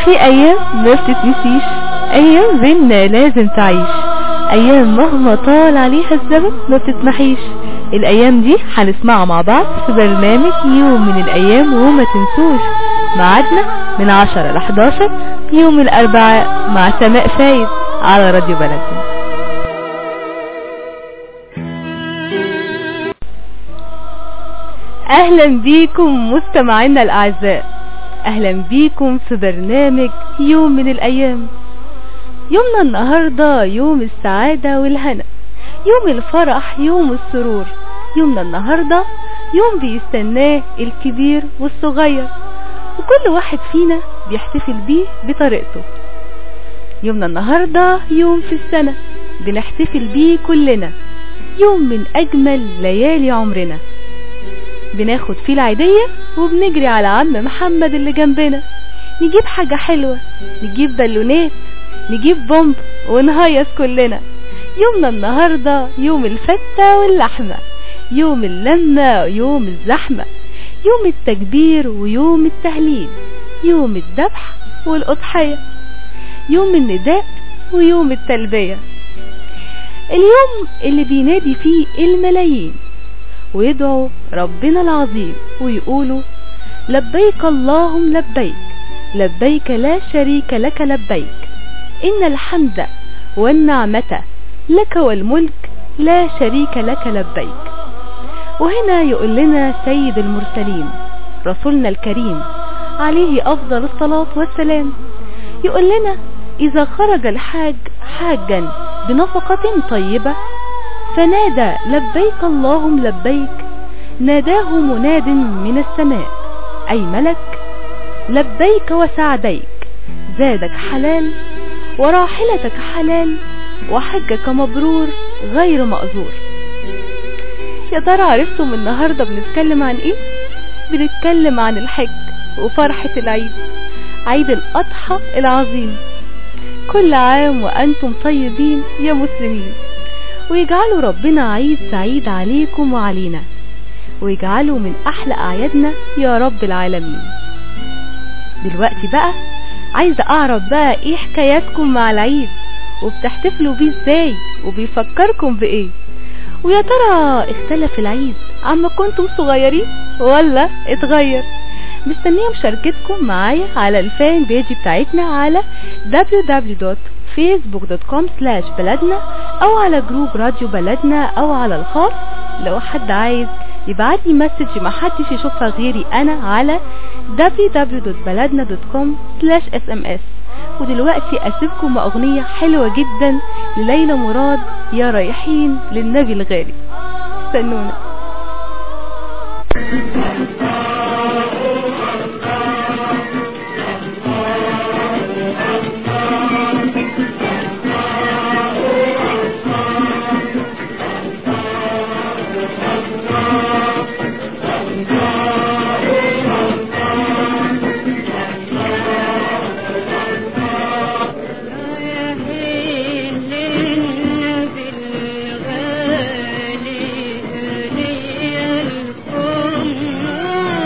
في ايام ما بتتنسيش ايام بينا لازم تعيش ايام مهما طال عليها الزمن ما بتتمحيش الايام دي هنسمعها مع بعض في برنامج يوم من الايام وما تنسوش ميعادنا من 10 ل 11 يوم الاربعاء مع سماء فايد على راديو بلدنا اهلا بيكم مستمعينا الاعزاء اهلا بيكم في برنامج يوم من الايام يومنا النهاردة يوم السعادة والهنا يوم الفرح يوم السرور يومنا النهاردة يوم بيستناه الكبير والصغير وكل واحد فينا بيحتفل بيه بطريقته يومنا النهاردة يوم في السنة بنحتفل بيه كلنا يوم من أجمل ليالي عمرنا بناخد فيه العيدية وبنجري على عم محمد اللي جنبنا نجيب حاجة حلوة نجيب بالونات نجيب بومب ونهيص كلنا يومنا النهاردة يوم الفتة واللحمة يوم اللمة ويوم الزحمة يوم التكبير ويوم التهليل يوم الذبح والأضحية يوم النداء ويوم التلبية اليوم اللي بينادي فيه الملايين ويدعوا ربنا العظيم ويقولوا لبيك اللهم لبيك لبيك لا شريك لك لبيك إن الحمد والنعمة لك والملك لا شريك لك لبيك وهنا يقول لنا سيد المرسلين رسولنا الكريم عليه أفضل الصلاة والسلام يقول لنا إذا خرج الحاج حاجا بنفقة طيبة فنادى لبيك اللهم لبيك ناداه مناد من السماء أي ملك لبيك وسعديك زادك حلال وراحلتك حلال وحجك مبرور غير مأزور يا ترى عرفتم النهاردة بنتكلم عن ايه بنتكلم عن الحج وفرحة العيد عيد الأضحى العظيم كل عام وأنتم طيبين يا مسلمين ويجعلوا ربنا عيد سعيد عليكم وعلينا ويجعله من أحلى أعيادنا يا رب العالمين دلوقتي بقى عايزة أعرف بقى إيه حكاياتكم مع العيد وبتحتفلوا بيه إزاي وبيفكركم بإيه ويا ترى اختلف العيد عما كنتم صغيرين ولا اتغير مستنية مشاركتكم معايا على الفان بيج بتاعتنا على www.facebook.com slash بلدنا او على جروب راديو بلدنا او على الخاص لو حد عايز يبعت لي مسج ما حدش يشوفها غيري انا على www.بلدنا.com slash sms ودلوقتي اسيبكم مع اغنية حلوة جدا لليلى مراد يا رايحين للنبي الغالي استنونا الغالي لي الأم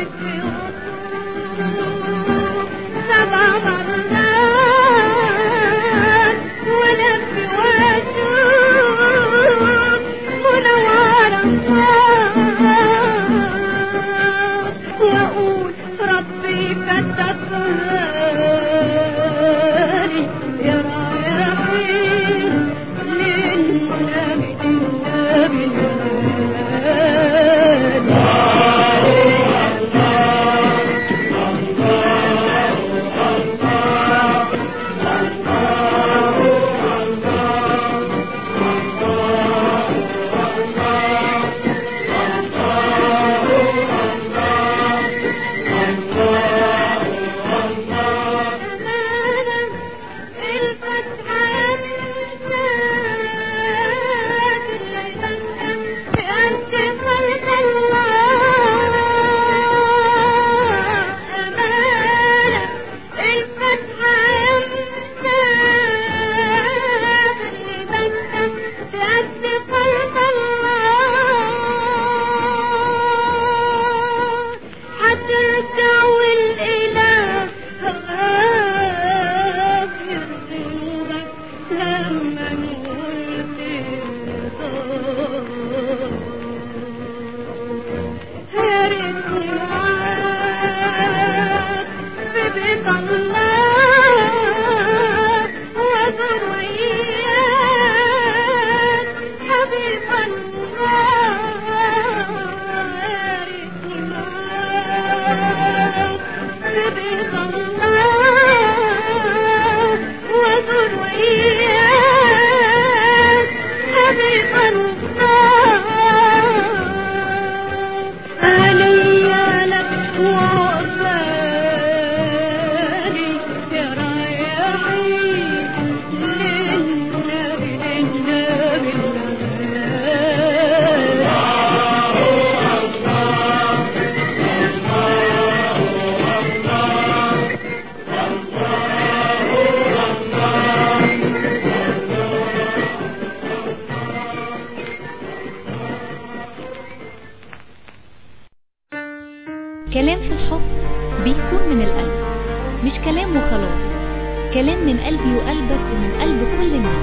كلام في الحب بيكون من القلب مش كلام وخلاص كلام من قلبي وقلبك ومن قلب كل الناس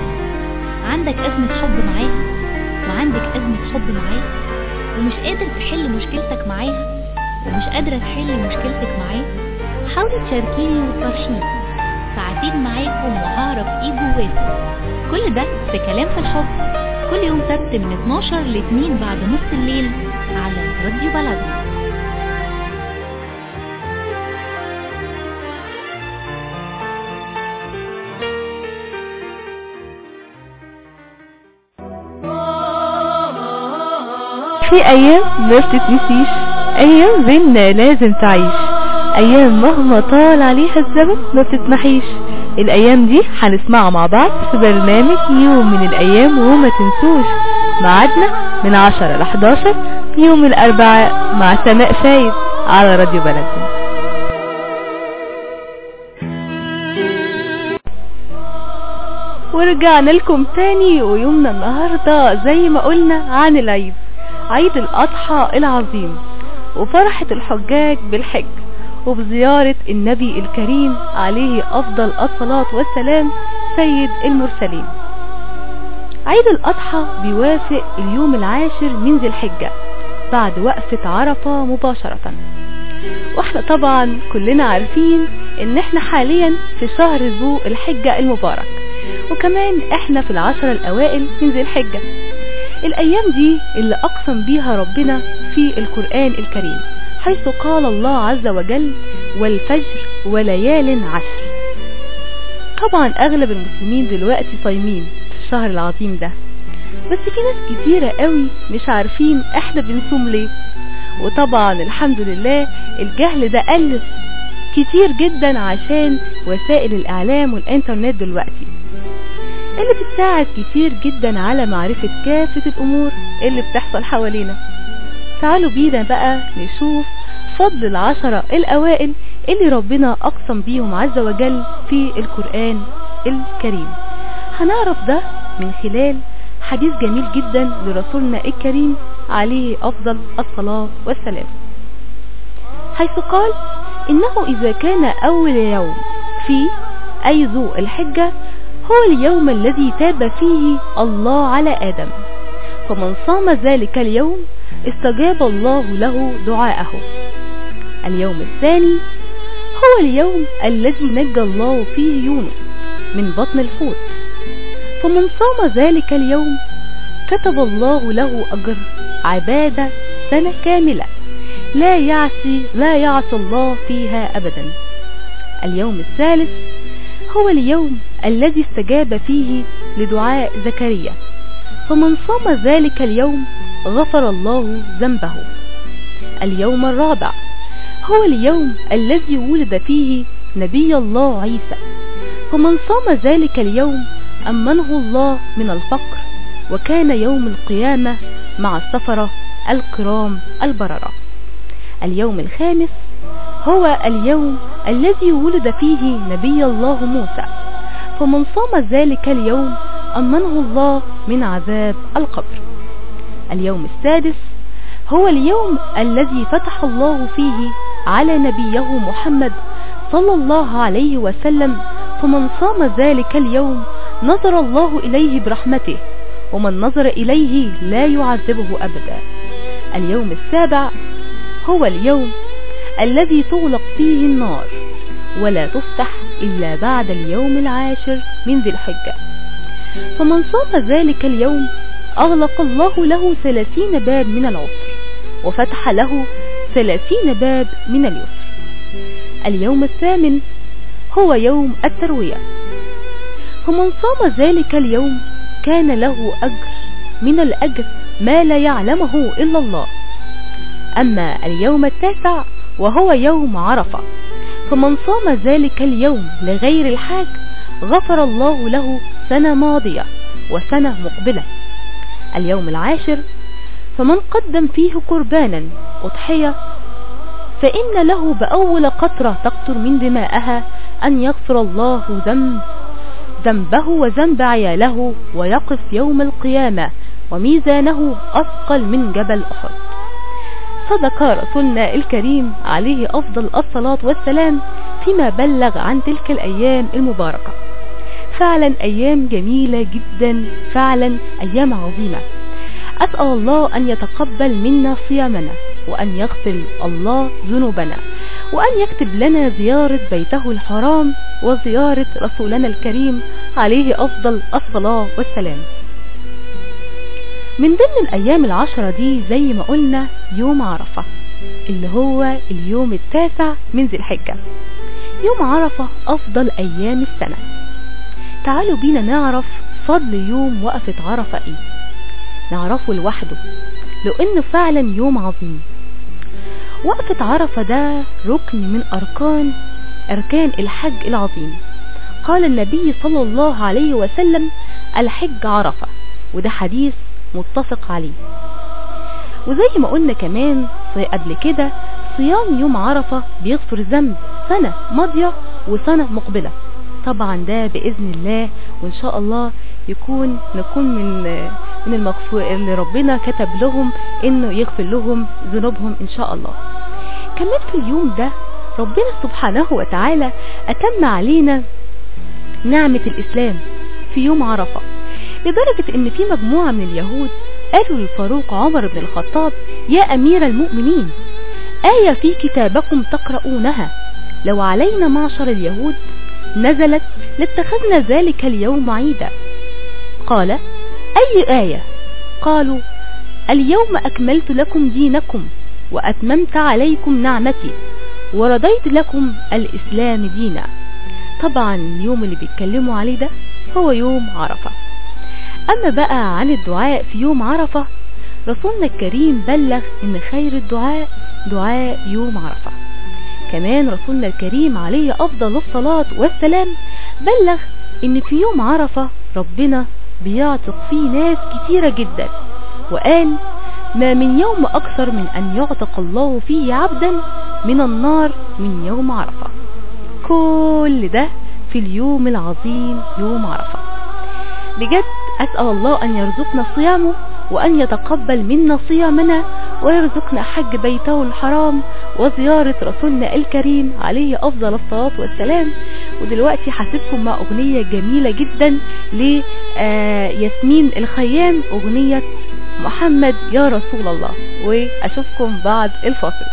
عندك أزمة حب معاها وعندك أزمة حب معاه ومش قادر تحل مشكلتك معاها ومش قادرة تحل مشكلتك معاه حاولي تشاركيني وتفرحيني ساعتين معاكم وهعرف ايه جواكم كل ده في كلام في الحب كل يوم سبت من 12 ل 2 بعد نص الليل على راديو بلدنا في ايام ما بتتنسيش ايام بينا لازم تعيش ايام مهما طال عليها الزمن ما بتتمحيش الايام دي هنسمعها مع بعض في برنامج يوم من الايام وما تنسوش ميعادنا من 10 ل 11 يوم الاربعاء مع سماء فايد على راديو بلدنا ورجعنا لكم تاني ويومنا النهاردة زي ما قلنا عن العيد عيد الأضحى العظيم وفرحة الحجاج بالحج وبزيارة النبي الكريم عليه أفضل الصلاة والسلام سيد المرسلين عيد الأضحى بيوافق اليوم العاشر من ذي الحجة بعد وقفة عرفة مباشرة واحنا طبعا كلنا عارفين ان احنا حاليا في شهر ذو الحجة المبارك وكمان احنا في العشر الاوائل من ذي الحجة الايام دي اللي اقسم بيها ربنا في القرآن الكريم حيث قال الله عز وجل والفجر وليال عشر طبعا اغلب المسلمين دلوقتي صايمين في الشهر العظيم ده بس في ناس كتيرة قوي مش عارفين احنا بنصوم ليه وطبعا الحمد لله الجهل ده قل كتير جدا عشان وسائل الاعلام والانترنت دلوقتي اللي بتساعد كتير جدا على معرفة كافة الامور اللي بتحصل حوالينا تعالوا بينا بقى نشوف فضل العشرة الاوائل اللي ربنا اقسم بيهم عز وجل في القرآن الكريم هنعرف ده من خلال حديث جميل جدا لرسولنا الكريم عليه افضل الصلاة والسلام حيث قال إنه إذا كان أول يوم في أي ذو الحجة هو اليوم الذي تاب فيه الله على آدم فمن صام ذلك اليوم استجاب الله له دعاءه اليوم الثاني هو اليوم الذي نجى الله فيه يونس من بطن الحوت فمن صام ذلك اليوم كتب الله له أجر عبادة سنة كاملة لا يعصي لا يعصي الله فيها أبدا اليوم الثالث هو اليوم الذي استجاب فيه لدعاء زكريا فمن صام ذلك اليوم غفر الله ذنبه اليوم الرابع هو اليوم الذي ولد فيه نبي الله عيسى فمن صام ذلك اليوم أمنه الله من الفقر وكان يوم القيامة مع السفرة الكرام البررة اليوم الخامس هو اليوم الذي ولد فيه نبي الله موسى فمن صام ذلك اليوم أمنه الله من عذاب القبر اليوم السادس هو اليوم الذي فتح الله فيه على نبيه محمد صلى الله عليه وسلم فمن صام ذلك اليوم نظر الله إليه برحمته ومن نظر إليه لا يعذبه أبدا اليوم السابع هو اليوم الذي تغلق فيه النار ولا تفتح إلا بعد اليوم العاشر من ذي الحجة فمن صام ذلك اليوم أغلق الله له ثلاثين باب من العسر وفتح له ثلاثين باب من اليسر اليوم الثامن هو يوم التروية فمن صام ذلك اليوم كان له أجر من الأجر ما لا يعلمه إلا الله أما اليوم التاسع وهو يوم عرفة فمن صام ذلك اليوم لغير الحاج غفر الله له سنة ماضية وسنة مقبلة اليوم العاشر فمن قدم فيه قربانا أضحية فإن له بأول قطرة تقطر من دماءها أن يغفر الله ذنب ذنبه وذنب عياله ويقف يوم القيامة وميزانه أثقل من جبل أحد صدق رسولنا الكريم عليه أفضل الصلاة والسلام فيما بلغ عن تلك الأيام المباركة فعلا أيام جميلة جدا فعلا أيام عظيمة أسأل الله أن يتقبل منا صيامنا وأن يغفر الله ذنوبنا وأن يكتب لنا زيارة بيته الحرام وزيارة رسولنا الكريم عليه أفضل الصلاة والسلام من ضمن الأيام العشرة دي زي ما قلنا يوم عرفة اللي هو اليوم التاسع من ذي الحجة يوم عرفة أفضل أيام السنة تعالوا بينا نعرف فضل يوم وقفة عرفة ايه نعرفه لوحده لأنه فعلا يوم عظيم وقفة عرفة ده ركن من أركان أركان الحج العظيم قال النبي صلى الله عليه وسلم الحج عرفة وده حديث متفق عليه وزي ما قلنا كمان قبل كده صيام يوم عرفة بيغفر ذنب سنة ماضية وسنة مقبلة طبعا ده بإذن الله وإن شاء الله يكون نكون من من المغفور اللي ربنا كتب لهم إنه يغفر لهم ذنوبهم إن شاء الله كمان في اليوم ده ربنا سبحانه وتعالى أتم علينا نعمة الإسلام في يوم عرفة لدرجة ان في مجموعة من اليهود قالوا للفاروق عمر بن الخطاب يا امير المؤمنين آية في كتابكم تقرؤونها لو علينا معشر اليهود نزلت لاتخذنا ذلك اليوم عيدا قال اي آية قالوا اليوم اكملت لكم دينكم واتممت عليكم نعمتي ورضيت لكم الاسلام دينا طبعا اليوم اللي بيتكلموا عليه ده هو يوم عرفه أما بقى عن الدعاء في يوم عرفة رسولنا الكريم بلغ إن خير الدعاء دعاء يوم عرفة كمان رسولنا الكريم عليه أفضل الصلاة والسلام بلغ إن في يوم عرفة ربنا بيعتق فيه ناس كتيرة جدا وقال ما من يوم أكثر من أن يعتق الله فيه عبدا من النار من يوم عرفة كل ده في اليوم العظيم يوم عرفة بجد أسأل الله أن يرزقنا صيامه وأن يتقبل منا صيامنا ويرزقنا حج بيته الحرام وزيارة رسولنا الكريم عليه أفضل الصلاة والسلام ودلوقتي هسيبكم مع أغنية جميلة جدا لياسمين الخيام أغنية محمد يا رسول الله وأشوفكم بعد الفاصل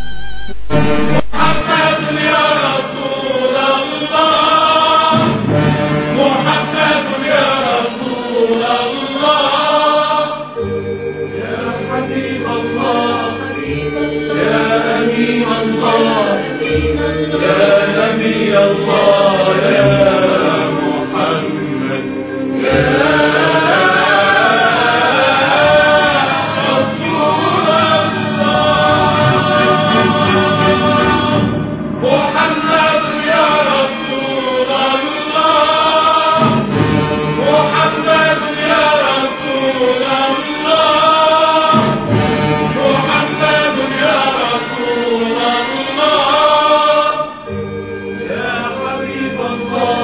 محمد يا رسول الله محمد يا رسول الله يا حبيب الله يا أمين الله يا نبي الله يا محمد يا رسول الله محمد يا رسول الله محمد يا رسول الله محمد يا رسول الله يا حبيب الله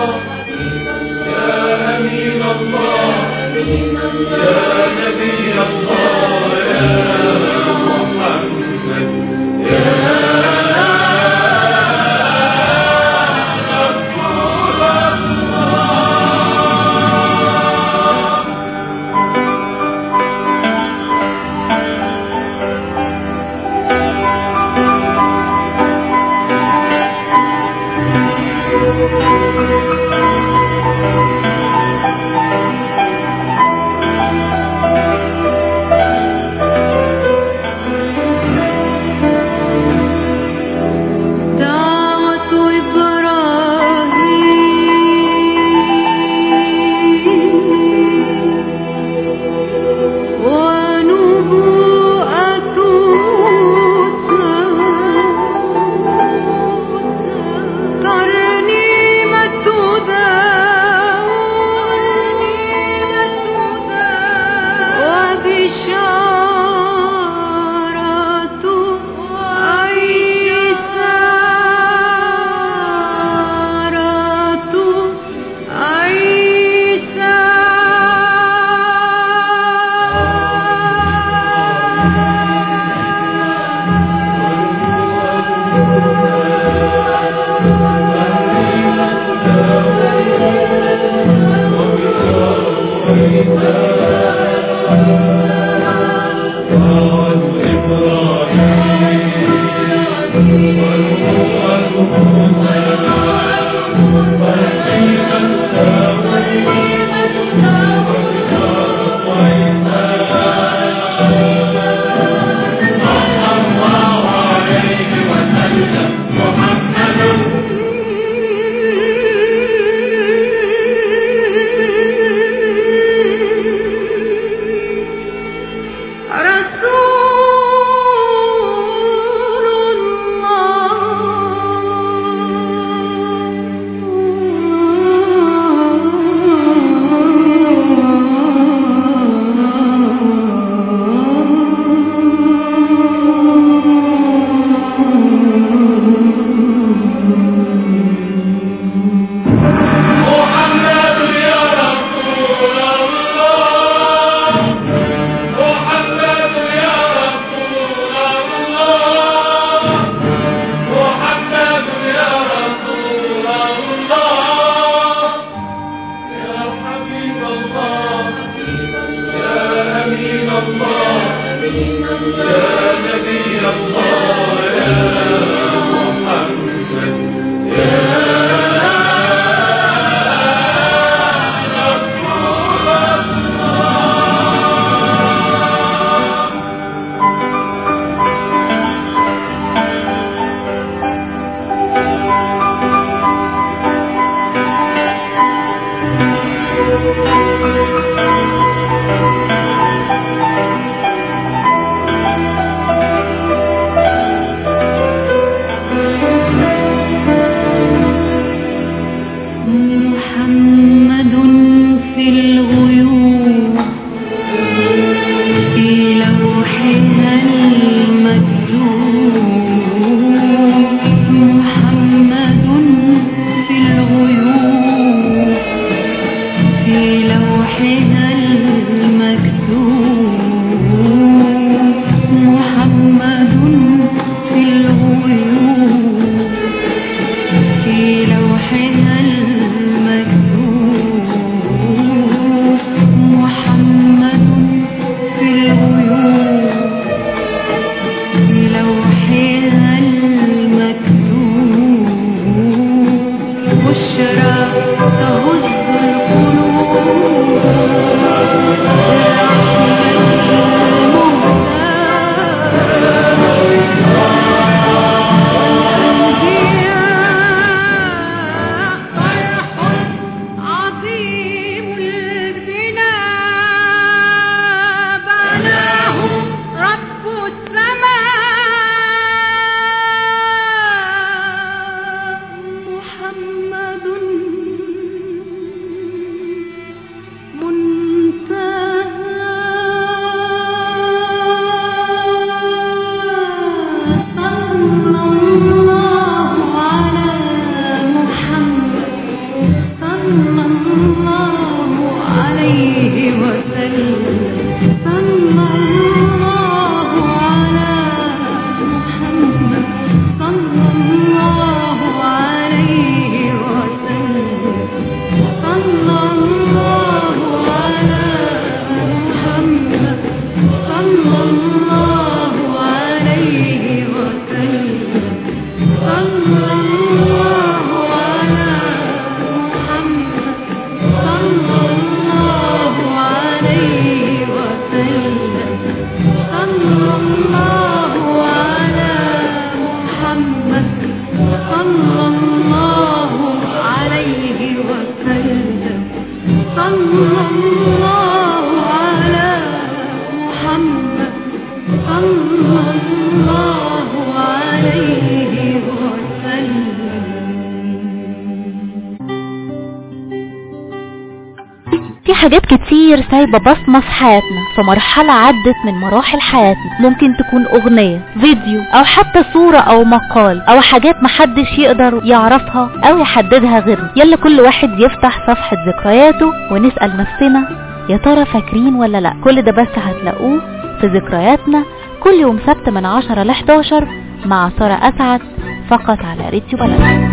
حاجات كتير سايبة بصمة في حياتنا في مرحلة عدت من مراحل حياتنا ممكن تكون اغنية فيديو او حتى صورة او مقال او حاجات محدش يقدر يعرفها او يحددها غيرنا يلا كل واحد يفتح صفحة ذكرياته ونسأل نفسنا يا ترى فاكرين ولا لا كل ده بس هتلاقوه في ذكرياتنا كل يوم سبت من 10 ل 11 مع سارة أسعد فقط على راديو بلد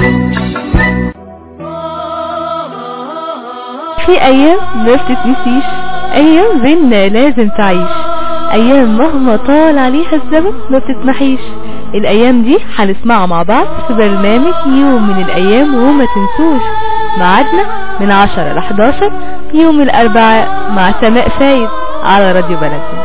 في ايام ما بتتنسيش ايام بينا لازم تعيش ايام مهما طال عليها الزمن ما بتتمحيش الايام دي هنسمعها مع بعض في برنامج يوم من الايام وما تنسوش ميعادنا من 10 ل 11 يوم الاربعاء مع سماء فايد على راديو بلدنا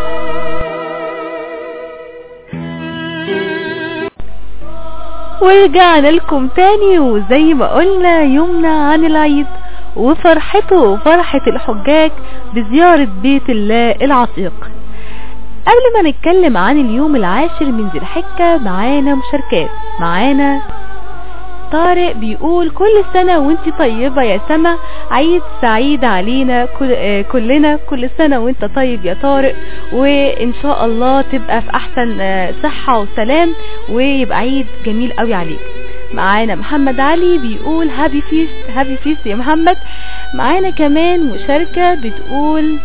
ورجعنا لكم تاني وزي ما قلنا يومنا عن العيد وفرحته وفرحة الحجاج بزيارة بيت الله العتيق قبل ما نتكلم عن اليوم العاشر من ذي الحجة معانا مشاركات معانا طارق بيقول كل سنة وانت طيبة يا سما عيد سعيد علينا كل آه كلنا كل سنة وانت طيب يا طارق وان شاء الله تبقى في احسن آه صحة وسلام ويبقى عيد جميل قوي عليك معانا محمد علي بيقول هابي فيست هابي فيست يا محمد معانا كمان مشاركة بتقول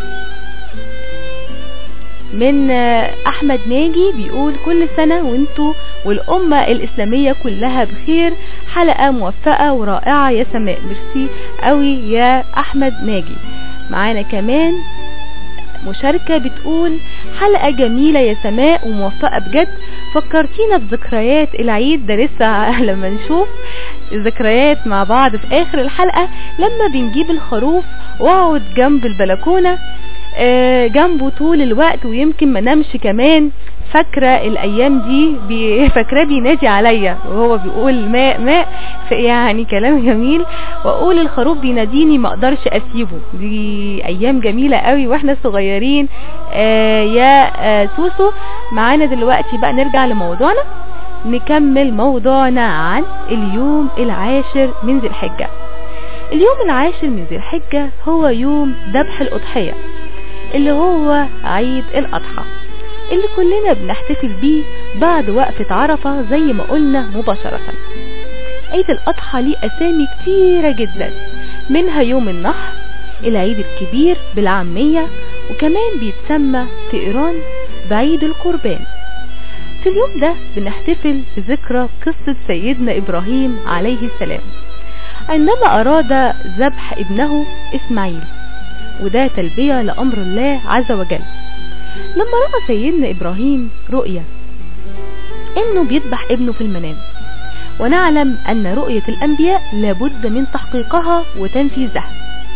من احمد ناجي بيقول كل سنة وانتوا والامة الاسلامية كلها بخير حلقة موفقة ورائعة يا سماء ميرسي قوي يا احمد ناجي معانا كمان مشاركة بتقول حلقة جميلة يا سماء وموفقة بجد فكرتينا بذكريات العيد ده لسه لما نشوف ذكريات مع بعض في اخر الحلقة لما بنجيب الخروف واقعد جنب البلكونة جنبه طول الوقت ويمكن ما نمش كمان فاكرة الايام دي بي فاكراه بينادي عليا وهو بيقول ماء ماء يعني كلام جميل واقول الخروف بيناديني ما اقدرش اسيبه دي ايام جميلة قوي واحنا صغيرين آه يا آه سوسو معانا دلوقتي بقى نرجع لموضوعنا نكمل موضوعنا عن اليوم العاشر من ذي الحجة اليوم العاشر من ذي الحجة هو يوم ذبح الأضحية اللي هو عيد الأضحى اللي كلنا بنحتفل بيه بعد وقفة عرفة زي ما قلنا مباشرة عيد الأضحى ليه أسامي كتيرة جدا منها يوم النحر العيد الكبير بالعامية وكمان بيتسمى في إيران بعيد القربان في اليوم ده بنحتفل بذكرى قصة سيدنا إبراهيم عليه السلام عندما أراد ذبح ابنه إسماعيل وده تلبية لأمر الله عز وجل لما رأى سيدنا إبراهيم رؤية إنه بيذبح ابنه في المنام ونعلم أن رؤية الأنبياء لابد من تحقيقها وتنفيذها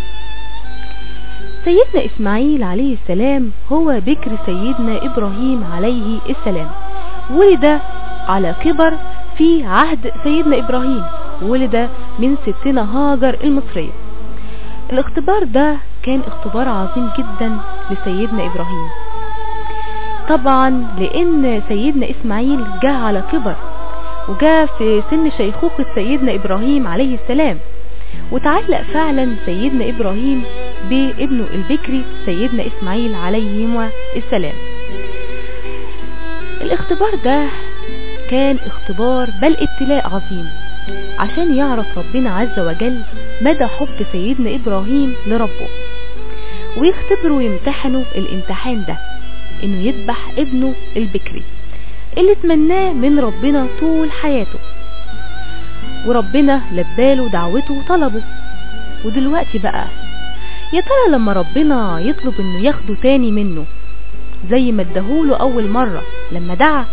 سيدنا إسماعيل عليه السلام هو بكر سيدنا إبراهيم عليه السلام ولد على كبر في عهد سيدنا إبراهيم ولد من ستنا هاجر المصرية الاختبار ده كان اختبار عظيم جدا لسيدنا إبراهيم طبعا لأن سيدنا إسماعيل جاء على كبر وجاء في سن شيخوخة سيدنا إبراهيم عليه السلام وتعلق فعلا سيدنا إبراهيم بابنه البكري سيدنا إسماعيل عليهما السلام الاختبار ده كان اختبار بل ابتلاء عظيم عشان يعرف ربنا عز وجل مدى حب سيدنا إبراهيم لربه ويختبره ويمتحنه الامتحان ده انه يذبح ابنه البكري اللي تمناه من ربنا طول حياته وربنا لباله دعوته وطلبه ودلوقتي بقى يا ترى لما ربنا يطلب انه ياخده تاني منه زي ما اداهوله اول مرة لما دعا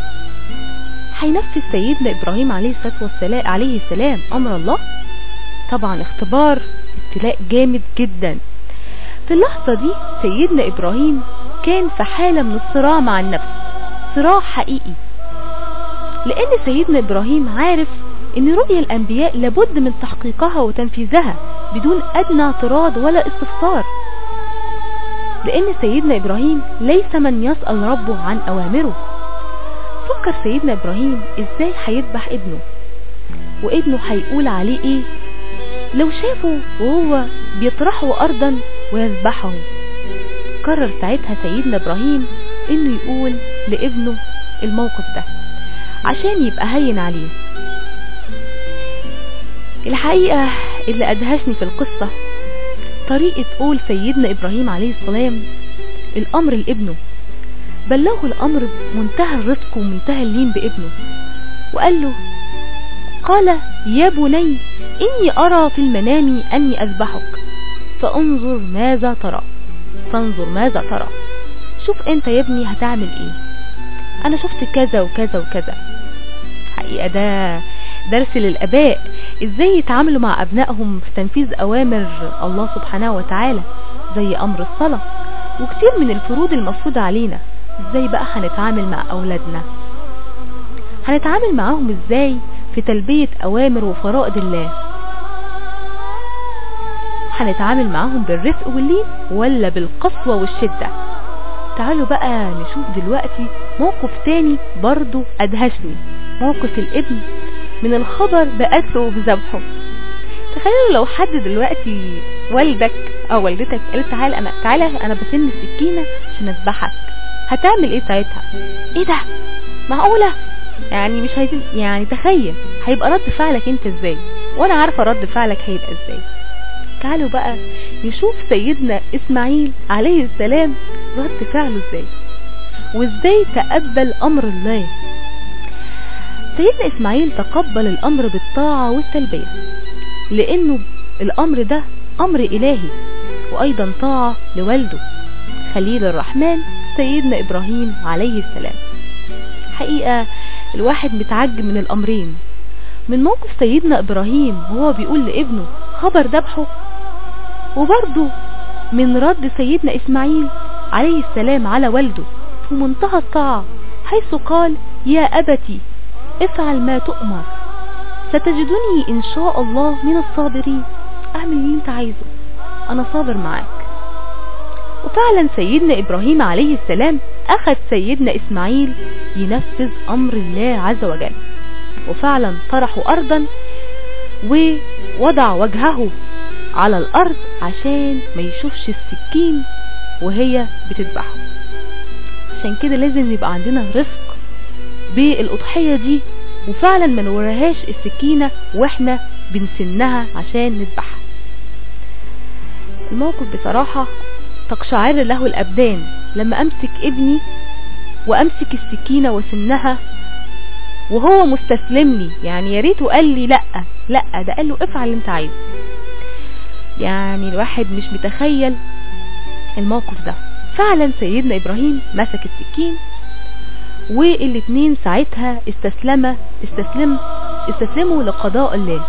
هينفذ سيدنا ابراهيم عليه الصلاة والسلام عليه السلام امر الله طبعا اختبار ابتلاء جامد جدا في اللحظة دي سيدنا ابراهيم كان في حالة من الصراع مع النفس صراع حقيقي لان سيدنا ابراهيم عارف ان رؤيا الانبياء لابد من تحقيقها وتنفيذها بدون ادنى اعتراض ولا استفسار لان سيدنا ابراهيم ليس من يسأل ربه عن اوامره فكر سيدنا ابراهيم ازاي هيذبح ابنه وابنه هيقول عليه ايه لو شافه وهو بيطرحه أرضا ويذبحه قرر ساعتها سيدنا إبراهيم إنه يقول لابنه الموقف ده عشان يبقى هين عليه الحقيقة اللي أدهشني في القصة طريقة قول سيدنا إبراهيم عليه السلام الأمر لابنه بلغه الأمر بمنتهى الرفق ومنتهى اللين بابنه وقال له قال يا بني إني أرى في المنام أني أذبحك فانظر ماذا ترى فانظر ماذا ترى شوف انت يا ابني هتعمل ايه انا شفت كذا وكذا وكذا حقيقة ده درس للاباء ازاي يتعاملوا مع ابنائهم في تنفيذ اوامر الله سبحانه وتعالى زي امر الصلاة وكتير من الفروض المفروضة علينا ازاي بقى هنتعامل مع اولادنا هنتعامل معاهم ازاي في تلبية اوامر وفرائض الله هنتعامل معاهم بالرفق واللين ولا بالقسوة والشدة تعالوا بقى نشوف دلوقتي موقف تاني برضو ادهشني موقف الابن من الخبر بقتله وبذبحه تخيلوا لو حد دلوقتي والدك او والدتك قال تعالى انا تعالى انا بسن السكينة عشان اذبحك هتعمل ايه ساعتها ايه ده معقولة يعني مش عايزين يعني تخيل هيبقى رد فعلك انت ازاي وانا عارفة رد فعلك هيبقى ازاي تعالوا بقى نشوف سيدنا اسماعيل عليه السلام رد فعله ازاي وازاي تقبل امر الله سيدنا اسماعيل تقبل الامر بالطاعة والتلبية لانه الامر ده امر الهي وايضا طاعة لوالده خليل الرحمن سيدنا ابراهيم عليه السلام حقيقة الواحد متعجب من الامرين من موقف سيدنا ابراهيم وهو بيقول لابنه خبر ذبحه وبرضه من رد سيدنا اسماعيل عليه السلام على والده في منتهى الطاعة حيث قال يا أبتي افعل ما تؤمر ستجدني إن شاء الله من الصابرين اعمل اللي انت عايزه أنا صابر معاك وفعلا سيدنا إبراهيم عليه السلام أخذ سيدنا إسماعيل ينفذ أمر الله عز وجل وفعلا طرحوا أرضا ووضع وجهه على الأرض عشان ما يشوفش السكين وهي بتذبحه عشان كده لازم يبقى عندنا رفق بالأضحية دي وفعلا ما نوريهاش السكينة واحنا بنسنها عشان نذبحها الموقف بصراحة تقشعر له الأبدان لما أمسك ابني وأمسك السكينة وسنها وهو مستسلم لي يعني يا ريته قال لي لا لا ده قال له افعل اللي انت عايزه يعني الواحد مش متخيل الموقف ده فعلا سيدنا ابراهيم مسك السكين والاتنين ساعتها استسلم استسلم استسلموا لقضاء الله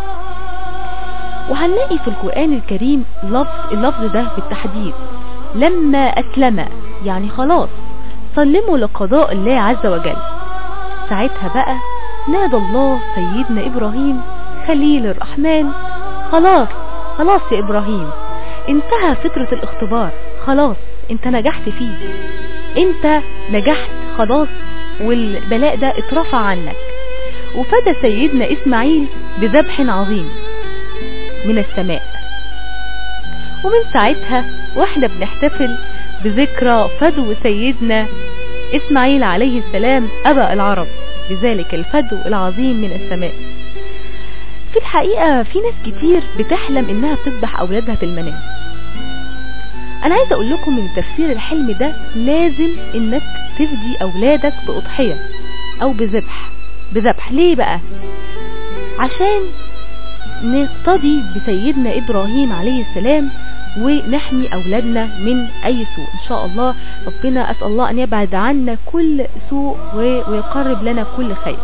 وهنلاقي في القرآن الكريم لفظ اللفظ ده بالتحديد لما أسلم يعني خلاص سلموا لقضاء الله عز وجل ساعتها بقى نادى الله سيدنا إبراهيم خليل الرحمن خلاص خلاص يا إبراهيم انتهى فترة الاختبار خلاص انت نجحت فيه انت نجحت خلاص والبلاء ده اترفع عنك وفدى سيدنا إسماعيل بذبح عظيم من السماء ومن ساعتها واحنا بنحتفل بذكرى فدو سيدنا إسماعيل عليه السلام أبا العرب بذلك الفدو العظيم من السماء في الحقيقة في ناس كتير بتحلم انها بتذبح اولادها في المنام انا عايزة اقول لكم من تفسير الحلم ده لازم انك تفدي اولادك باضحية او بذبح بذبح ليه بقى عشان نقتضي بسيدنا ابراهيم عليه السلام ونحمي اولادنا من اي سوء ان شاء الله ربنا اسال الله ان يبعد عنا كل سوء ويقرب لنا كل خير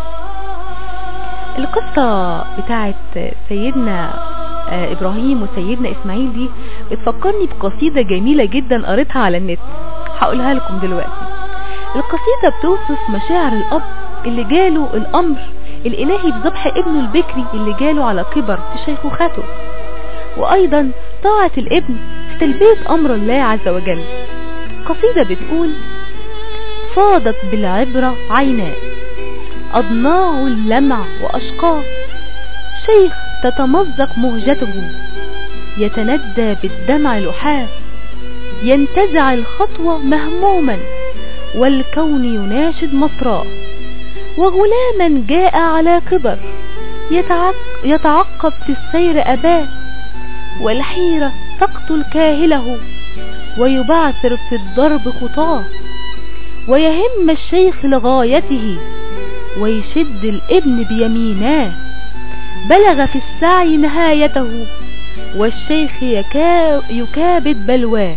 القصة بتاعت سيدنا ابراهيم وسيدنا اسماعيل دي بتفكرني بقصيدة جميلة جدا قريتها على النت هقولها لكم دلوقتي القصيدة بتوصف مشاعر الاب اللي جاله الامر الالهي بذبح ابنه البكري اللي جاله على كبر في شيخوخته وايضا طاعة الابن في تلبية امر الله عز وجل قصيدة بتقول فاضت بالعبرة عيناه أضناه اللمع وأشقاه والشيخ تتمزق مهجته يتندى بالدمع لحاه ينتزع الخطوة مهموما والكون يناشد مصراه وغلاما جاء على كبر يتعق يتعقب في السير أباه والحيرة تقتل كاهله ويبعثر في الضرب خطاه ويهم الشيخ لغايته ويشد الابن بيميناه بلغ في السعي نهايته والشيخ يكا يكابد بلواه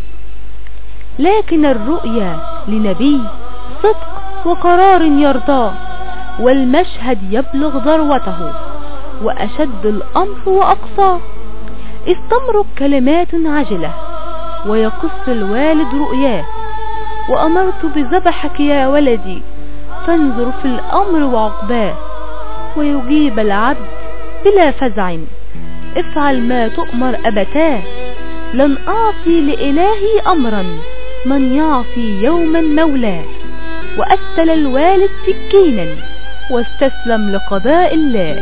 لكن الرؤيا لنبي صدق وقرار يرضاه والمشهد يبلغ ذروته وأشد الأمر وأقصاه استمرت كلمات عجلة ويقص الوالد رؤياه وأمرت بذبحك يا ولدي فانظر في الأمر وعقباه ويجيب العبد بلا فزع افعل ما تؤمر أبتاه لن أعصي لإلهي أمرا من يعصي يوما مولاه وأسل الوالد سكينا واستسلم لقضاء الله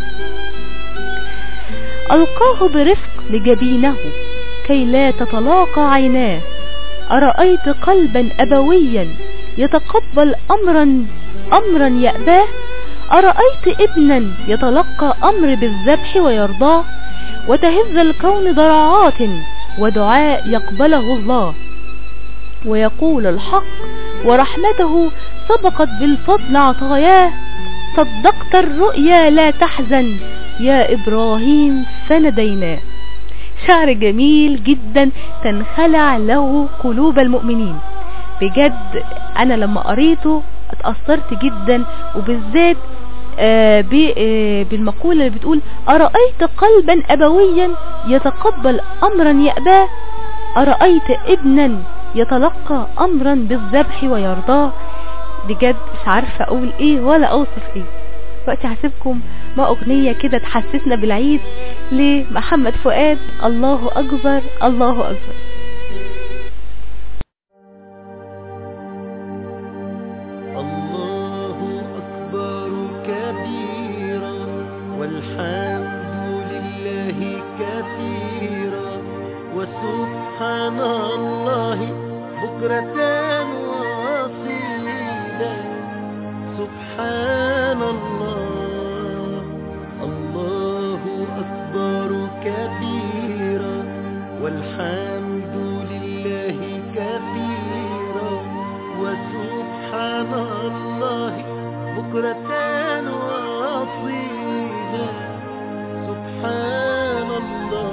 ألقاه برفق لجبينه كي لا تتلاقى عيناه أرأيت قلبا أبويا يتقبل أمرا أمرا يأباه أرأيت ابنا يتلقى أمر بالذبح ويرضاه وتهز الكون ضرعات ودعاء يقبله الله ويقول الحق ورحمته سبقت بالفضل عطاياه صدقت الرؤيا لا تحزن يا إبراهيم فنديناه شعر جميل جدا تنخلع له قلوب المؤمنين بجد أنا لما قريته اتأثرت جدا وبالذات آه آه بالمقولة اللي بتقول أرأيت قلبا أبويا يتقبل أمرا يأباه أرأيت ابنا يتلقى أمرا بالذبح ويرضاه بجد مش عارفة أقول إيه ولا أوصف إيه وقتي هسيبكم مع أغنية كده تحسسنا بالعيد لمحمد فؤاد الله أكبر الله أكبر الله أكبر كبيرا والحمد لله كثيرا وسبحان الله بكرة وأصيلا سبحان الله الله أكبر كبيرا والحمد لله كثيرا وسبحان الله بكرة وأصيلا سبحان الله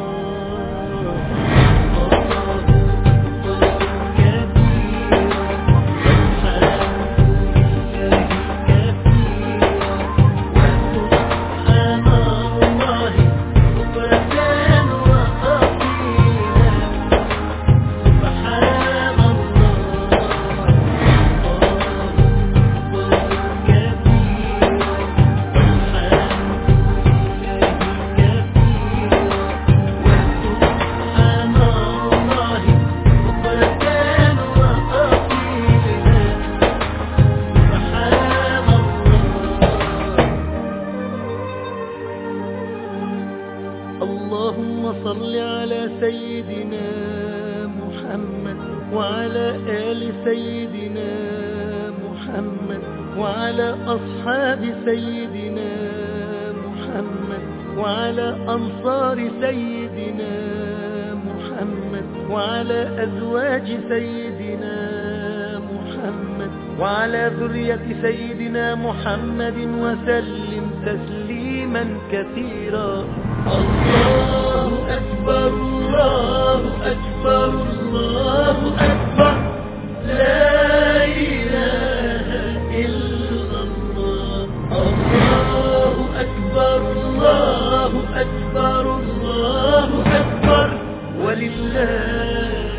اللهم صل على سيدنا محمد وعلى آل سيدنا محمد وعلى أصحاب سيدنا محمد وعلى أنصار سيدنا محمد وعلى أزواج سيدنا محمد وعلى ذرية سيدنا محمد وسلم تسليما كثيرا الله أكبر الله أكبر الله أكبر لا إله إلا الله الله أكبر الله أكبر الله أكبر ولله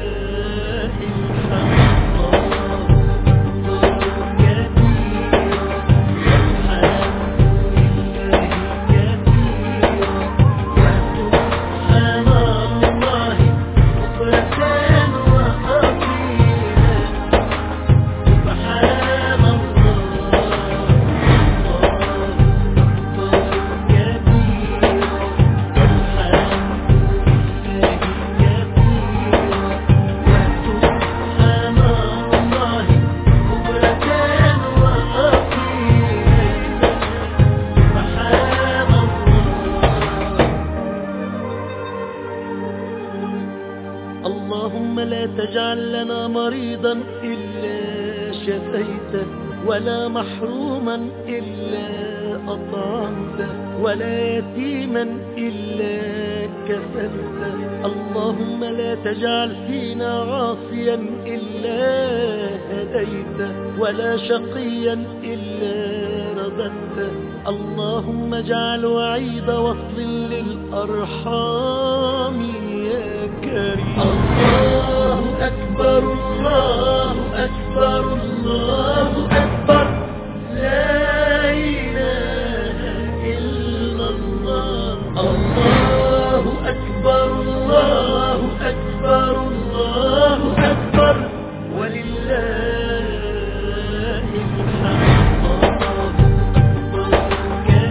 الحمد سبحان الله بكرة وأصيلا تجعل لنا مريضا إلا شفيته ولا محروما إلا أطعمته ولا يتيما إلا كفلته اللهم لا تجعل فينا عاصيا إلا هديته ولا شقيا إلا رددته اللهم اجعل وعيد وصل للأرحام يا كريم الله أكبر الله أكبر الله أكبر لا إله إلا الله الله أكبر الله أكبر الله أكبر ولله الحمد الله أكبر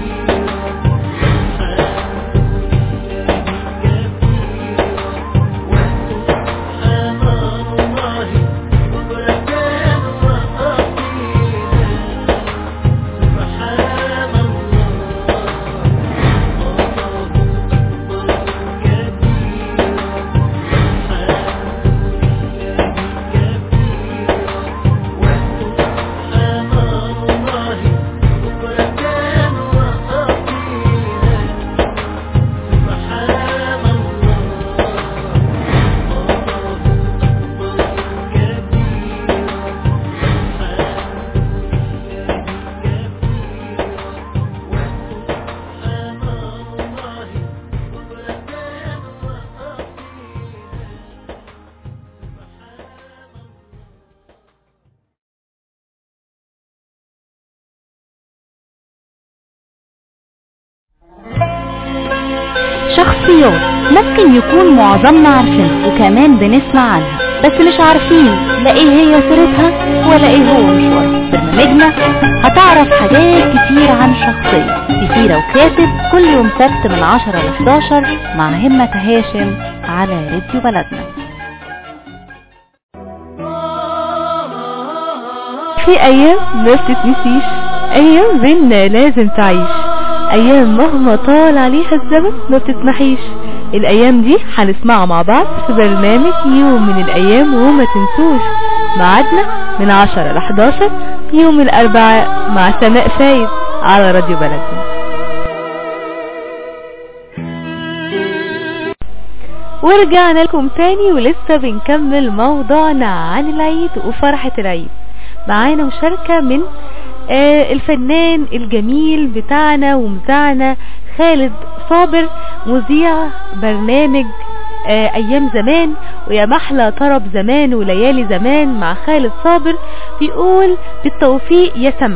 شخصيات ممكن يكون معظمنا عارفينها وكمان بنسمع عنها بس مش عارفين لا ايه هي سيرتها ولا ايه هو مشوارها برنامجنا هتعرف حاجات كتير عن شخصية في سيرة وكاتب كل يوم سبت من 10 ل 11 مع همة هاشم على راديو بلدنا في ايام ما بتتنسيش ايام بينا لازم تعيش ايام مهما طال عليها الزمن ما بتسمحيش الايام دي هنسمعها مع بعض في برنامج يوم من الايام وما تنسوش ميعادنا من 10 ل 11 يوم الاربعاء مع سماء فايد على راديو بلدنا ورجعنا لكم تاني ولسه بنكمل موضوعنا عن العيد وفرحة العيد معانا مشاركة من آه الفنان الجميل بتاعنا ومذيعنا خالد صابر مذيع برنامج آه ايام زمان ويا محلى طرب زمان وليالي زمان مع خالد صابر بيقول بالتوفيق يا سما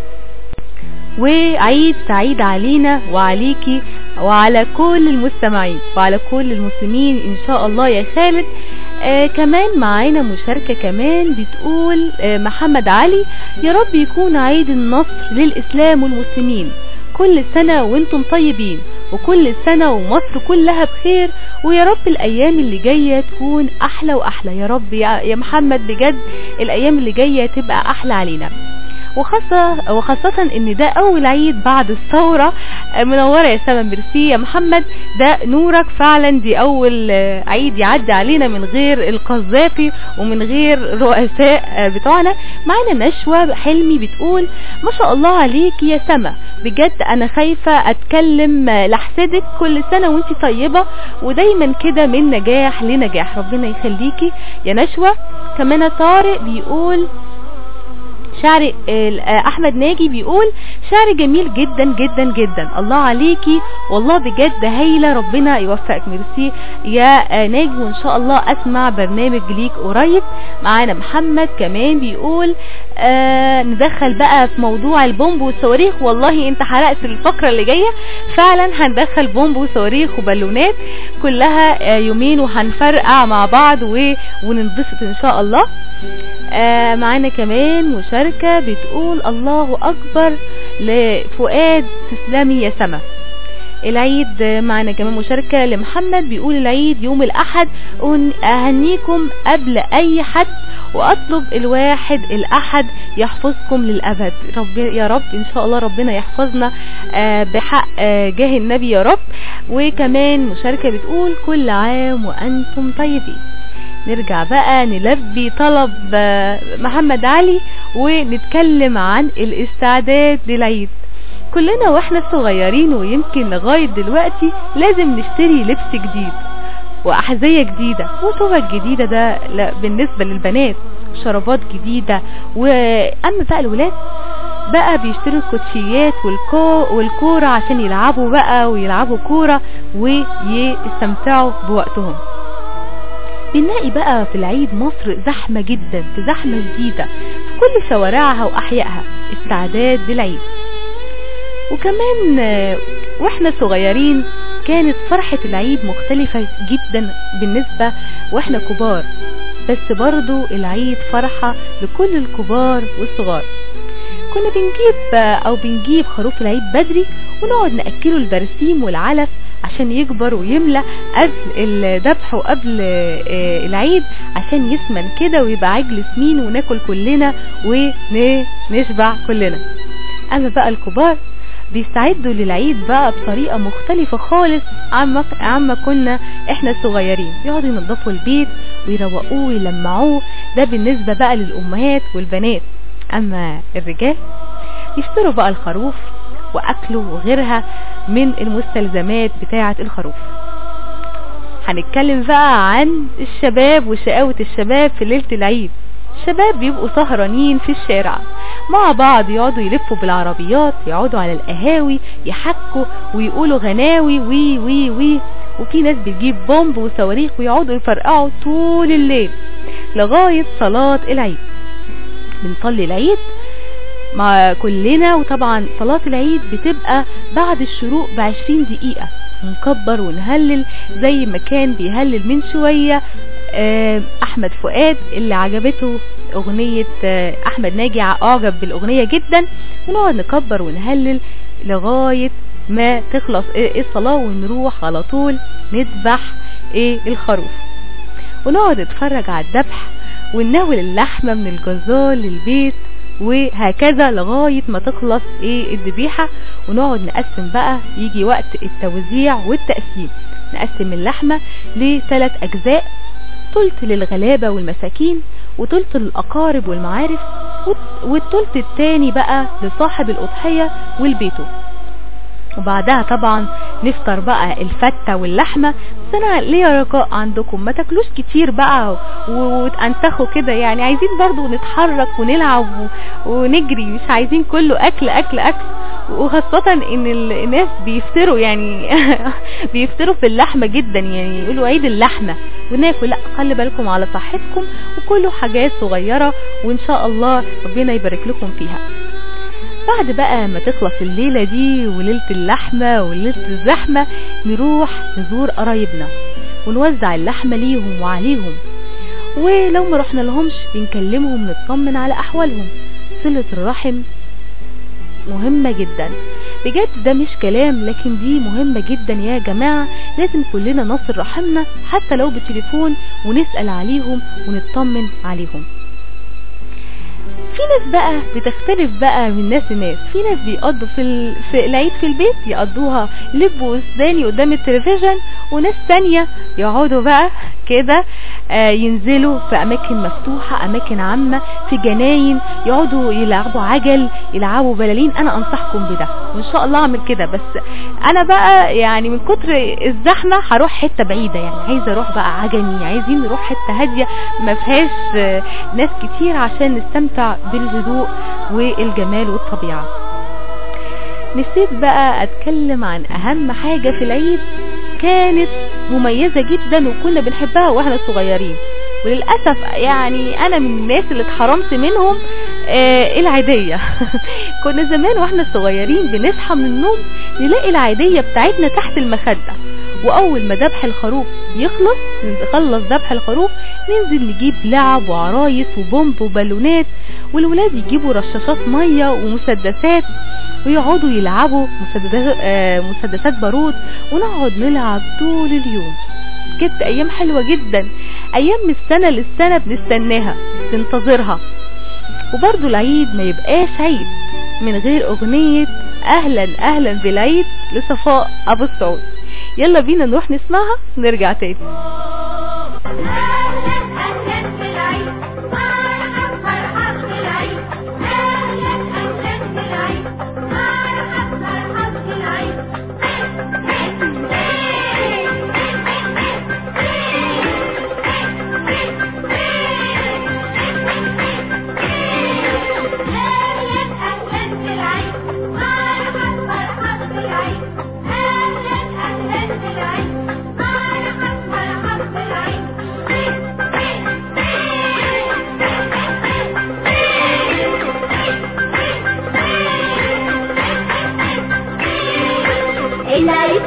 وعيد سعيد علينا وعليكي وعلى كل المستمعين وعلى كل المسلمين ان شاء الله يا خالد آه كمان معانا مشاركة كمان بتقول آه محمد علي يا رب يكون عيد النصر للإسلام والمسلمين كل سنة وانتم طيبين وكل سنة ومصر كلها بخير ويا رب الأيام اللي جاية تكون أحلى وأحلى يا رب يا يا محمد بجد الأيام اللي جاية تبقى أحلى علينا وخاصة وخاصة ان ده اول عيد بعد الثورة منورة يا سما ميرسي يا محمد ده نورك فعلا دي اول عيد يعدي علينا من غير القذافي ومن غير رؤساء بتوعنا معانا نشوى حلمي بتقول ما شاء الله عليك يا سما بجد انا خايفة اتكلم لحسدك كل سنة وانت طيبة ودايما كده من نجاح لنجاح ربنا يخليكي يا نشوى كمان طارق بيقول شعر احمد ناجي بيقول شعر جميل جدا جدا جدا الله عليكي والله بجد هايله ربنا يوفقك ميرسي يا ناجي وان شاء الله اسمع برنامج ليك قريب معانا محمد كمان بيقول آه ندخل بقى في موضوع البومب والصواريخ والله انت حرقت الفقرة اللي جاية فعلا هندخل بومب وصواريخ وبالونات كلها آه يومين وهنفرقع مع بعض وننبسط ان شاء الله آه معانا كمان مشاركة بتقول الله اكبر لفؤاد تسلمي يا سما العيد معنا كمان مشاركة لمحمد بيقول العيد يوم الأحد أهنيكم قبل أي حد وأطلب الواحد الأحد يحفظكم للأبد رب يا رب إن شاء الله ربنا يحفظنا بحق جاه النبي يا رب وكمان مشاركة بتقول كل عام وأنتم طيبين نرجع بقى نلبي طلب آه، محمد علي ونتكلم عن الاستعداد للعيد كلنا واحنا صغيرين ويمكن لغاية دلوقتي لازم نشتري لبس جديد وأحذية جديدة وطبق جديدة ده لا بالنسبة للبنات شرابات جديدة وأما بقى الولاد بقى بيشتروا الكوتشيات والكو والكورة عشان يلعبوا بقى ويلعبوا كورة ويستمتعوا بوقتهم بنلاقي بقى في العيد مصر زحمة جدا في زحمة جديدة في كل شوارعها وأحيائها استعداد للعيد وكمان آه، واحنا صغيرين كانت فرحة العيد مختلفة جدا بالنسبة واحنا كبار بس برضو العيد فرحة لكل الكبار والصغار كنا بنجيب آه، او بنجيب خروف العيد بدري ونقعد نأكله البرسيم والعلف عشان يكبر ويملى قبل الذبح وقبل آه، العيد عشان يسمن كده ويبقى عجل سمين وناكل كلنا ونشبع كلنا اما بقى الكبار بيستعدوا للعيد بقى بطريقة مختلفة خالص عما عما كنا احنا صغيرين يقعدوا ينظفوا البيت ويروقوه ويلمعوه ده بالنسبة بقى للأمهات والبنات أما الرجال يشتروا بقى الخروف وأكله وغيرها من المستلزمات بتاعة الخروف هنتكلم بقى عن الشباب وشقاوة الشباب في ليلة العيد الشباب بيبقوا سهرانين في الشارع مع بعض يقعدوا يلفوا بالعربيات يقعدوا على القهاوي يحكوا ويقولوا غناوي وي وي وي وفي ناس بتجيب بومب وصواريخ ويقعدوا يفرقعوا طول الليل لغاية صلاة العيد بنصلي العيد مع كلنا وطبعا صلاة العيد بتبقى بعد الشروق بعشرين دقيقة نكبر ونهلل زي ما كان بيهلل من شوية آه، احمد فؤاد اللي عجبته اغنية آه، احمد ناجي اعجب بالاغنية جدا ونقعد نكبر ونهلل لغاية ما تخلص إيه الصلاة ونروح على طول نذبح ايه الخروف ونقعد نتفرج على الذبح ونناول اللحمة من الجزار للبيت وهكذا لغاية ما تخلص ايه الذبيحة ونقعد نقسم بقى يجي وقت التوزيع والتقسيم نقسم اللحمة لثلاث اجزاء تلت للغلابة والمساكين وتلت للأقارب والمعارف والت- والتلت التاني بقى لصاحب الأضحية والبيته وبعدها طبعا نفطر بقى الفتة واللحمة بس انا ليا رجاء عندكم ما تاكلوش كتير بقى و- وتنتخوا كده يعني عايزين برضو نتحرك ونلعب و- ونجري مش عايزين كله اكل اكل اكل وخاصة ان ال- الناس بيفتروا يعني بيفتروا في اللحمة جدا يعني يقولوا عيد اللحمة وناكل لا خلي بالكم على صحتكم وكله حاجات صغيرة وان شاء الله ربنا يبارك لكم فيها بعد بقى ما تخلص الليلة دي وليلة اللحمة وليلة الزحمة نروح نزور قرايبنا ونوزع اللحمة ليهم وعليهم ولو ما رحنا لهمش بنكلمهم نطمن على أحوالهم صلة الرحم مهمة جدا بجد ده مش كلام لكن دي مهمة جدا يا جماعة لازم كلنا نصل رحمنا حتى لو بتليفون ونسأل عليهم ونطمن عليهم في ناس بقى بتختلف بقى من ناس لناس في ناس بيقضوا في, ال... في العيد في البيت يقضوها لب وسوداني قدام التلفزيون وناس تانية يقعدوا بقى كده آه ينزلوا في اماكن مفتوحة اماكن عامة في جناين يقعدوا يلعبوا عجل يلعبوا بلالين انا انصحكم بده وان شاء الله اعمل كده بس انا بقى يعني من كتر الزحمة هروح حتة بعيدة يعني عايزة اروح بقى عجمي عايزين نروح حتة هادية ما فيهاش آه، ناس كتير عشان نستمتع بالهدوء والجمال والطبيعة نسيت بقى اتكلم عن اهم حاجة في العيد كانت مميزة جدا وكنا بنحبها واحنا صغيرين وللأسف يعني أنا من الناس اللي اتحرمت منهم آه العيدية كنا زمان واحنا صغيرين بنصحى من النوم نلاقي العيدية بتاعتنا تحت المخدة وأول ما ذبح الخروف يخلص نخلص ذبح الخروف ننزل نجيب لعب وعرايس وبومب وبالونات والولاد يجيبوا رشاشات مية ومسدسات ويقعدوا يلعبوا مسدسات, آه مسدسات بارود ونقعد نلعب طول اليوم كانت ايام حلوة جدا ايام من السنة للسنة بنستناها بننتظرها وبرضو العيد ما يبقاش عيد من غير اغنية اهلا اهلا بالعيد لصفاء ابو السعود يلا بينا نروح نسمعها ونرجع تاني أهلا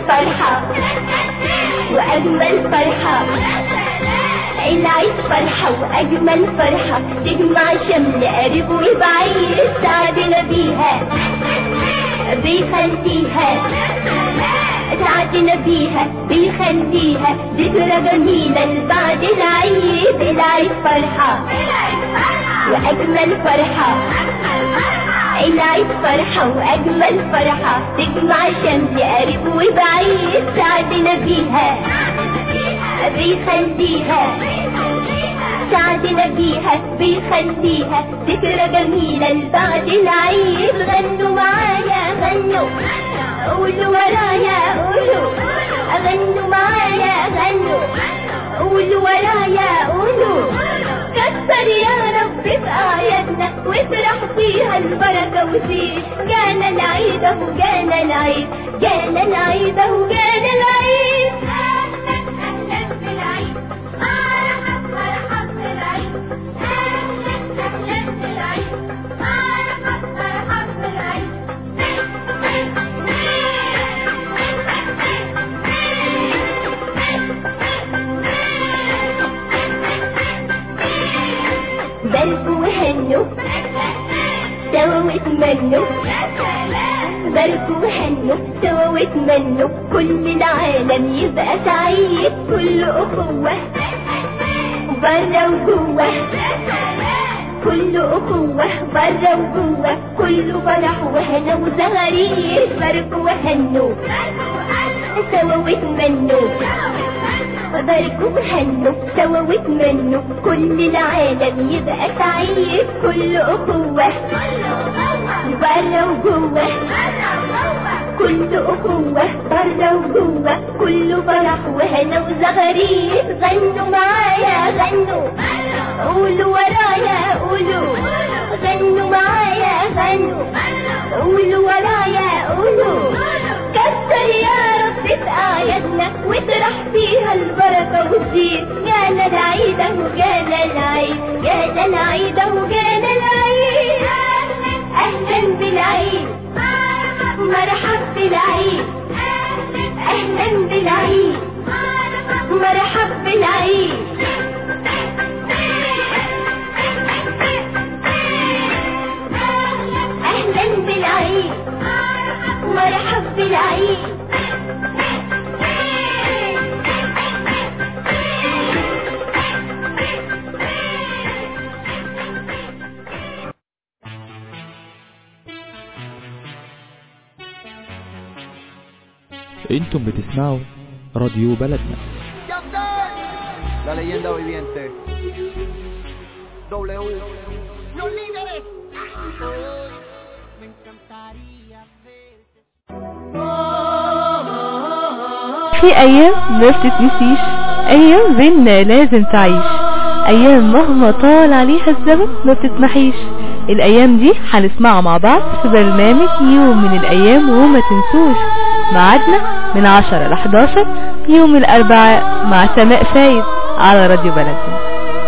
فرحة وأجمل فرحة العيد فرحة وأجمل فرحة تجمع شمل قريب وبعيد سعدنا بيها بيخليها سعدنا بيها بيخليها ذكرى جميلة لبعد العيد العيد فرحة وأجمل فرحة العيد فرحة وأجمل فرحة تجمع شمل قريب وبعيد سعدنا بيها بيخليها سعدنا بيها بيخليها ذكرى جميلة لبعد العيد غنوا معايا غنوا قولوا ورايا قولوا غنوا معايا غنوا قولوا ورايا قولوا كسر يا رب في آياتنا وافرح فيها البركة وزيد جانا العيد اهو جانا العيد جانا العيد اهو جانا العيد أهلا أهلا بالعيد مرحب مرحب بالعيد أهلا أهلا بالعيد مرحب مرحب بالعيد بلقوا وهنوا سوا واتمنوا بلقوا وهنوا سوا واتمنوا كل العالم يبقى سعيد كل أخوة برا وجوه كل أخوة برا وجوه كله فرح وهنا وزغاريد باركوا وهنوا سوا واتمنوا وباركوا وهنوا سوا واتمنوا كل العالم يبقى سعيد كل أخوة برا وجوه كل أخوة برا وجوه كله فرح وهنا وزغاريد غنوا معايا غنوا قولوا ورايا قولوا غنوا معايا غنوا قولوا ورايا قولوا كسر يا رب في آياتنا واطرح فيها البركة وتزيد جانا العيد اهو جانا العيد جانا العيد اهو جانا العيد أهلا بالعيد مرحب بالعيد أهلا بالعيد مرحب بالعيد أهلا بالعيد مرحب بالعيد انتم بتسمعوا راديو بلدنا La leyenda viviente. W. Los líderes. في أيام ما بتتنسيش أيام بينا لازم تعيش أيام مهما طال عليها الزمن ما بتتمحيش الأيام دي هنسمعها مع بعض في برنامج يوم من الأيام وما تنسوش ميعادنا من 10 ل 11 يوم الأربعاء مع سماء فايد على راديو بلدنا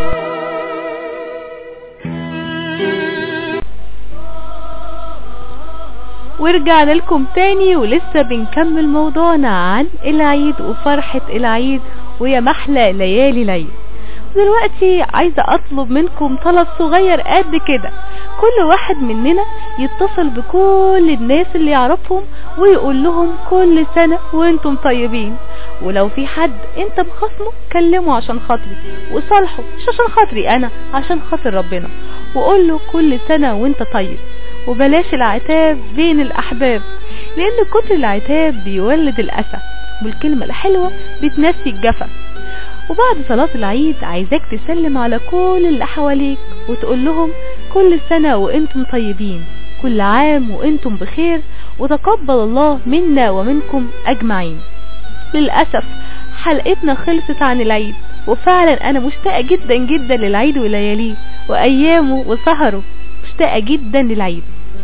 ورجعنا لكم تاني ولسه بنكمل موضوعنا عن العيد وفرحة العيد ويا محلى ليالي العيد دلوقتي عايزة اطلب منكم طلب صغير قد كده كل واحد مننا يتصل بكل الناس اللي يعرفهم ويقول لهم كل سنة وانتم طيبين ولو في حد انت مخصمه كلمه عشان خاطري وصالحه مش عشان خاطري انا عشان خاطر ربنا وقول له كل سنة وانت طيب وبلاش العتاب بين الأحباب لأن كتر العتاب بيولد الأسى والكلمة الحلوة بتنسي الجفا وبعد صلاة العيد عايزاك تسلم على كل اللي حواليك وتقول لهم كل سنة وانتم طيبين كل عام وانتم بخير وتقبل الله منا ومنكم أجمعين للأسف حلقتنا خلصت عن العيد وفعلا أنا مشتاقة جدا جدا للعيد ولياليه وأيامه وسهره مشتاقة جدا للعيد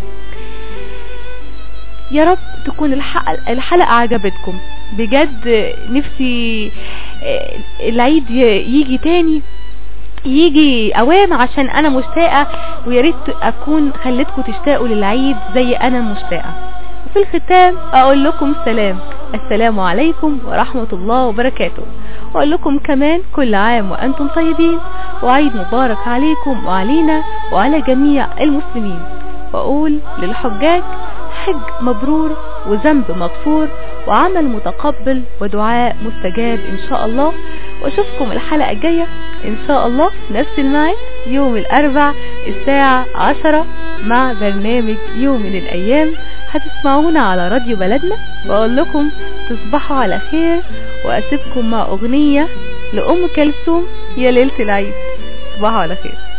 يا رب تكون الحلقة, الحلقة عجبتكم بجد نفسي العيد يجي تاني يجي اوام عشان انا مشتاقة ويا ريت اكون خليتكم تشتاقوا للعيد زي انا مشتاقة وفي الختام اقول لكم سلام السلام عليكم ورحمة الله وبركاته وأقول لكم كمان كل عام وأنتم طيبين وعيد مبارك عليكم وعلينا وعلى جميع المسلمين وأقول للحجاج حج مبرور وذنب مغفور وعمل متقبل ودعاء مستجاب إن شاء الله وأشوفكم الحلقة الجاية إن شاء الله نفس الميعاد يوم الأربع الساعة عشرة مع برنامج يوم من الأيام هتسمعونا على راديو بلدنا وأقول لكم تصبحوا على خير وأسيبكم مع أغنية لأم كلثوم يا ليلة العيد تصبحوا على خير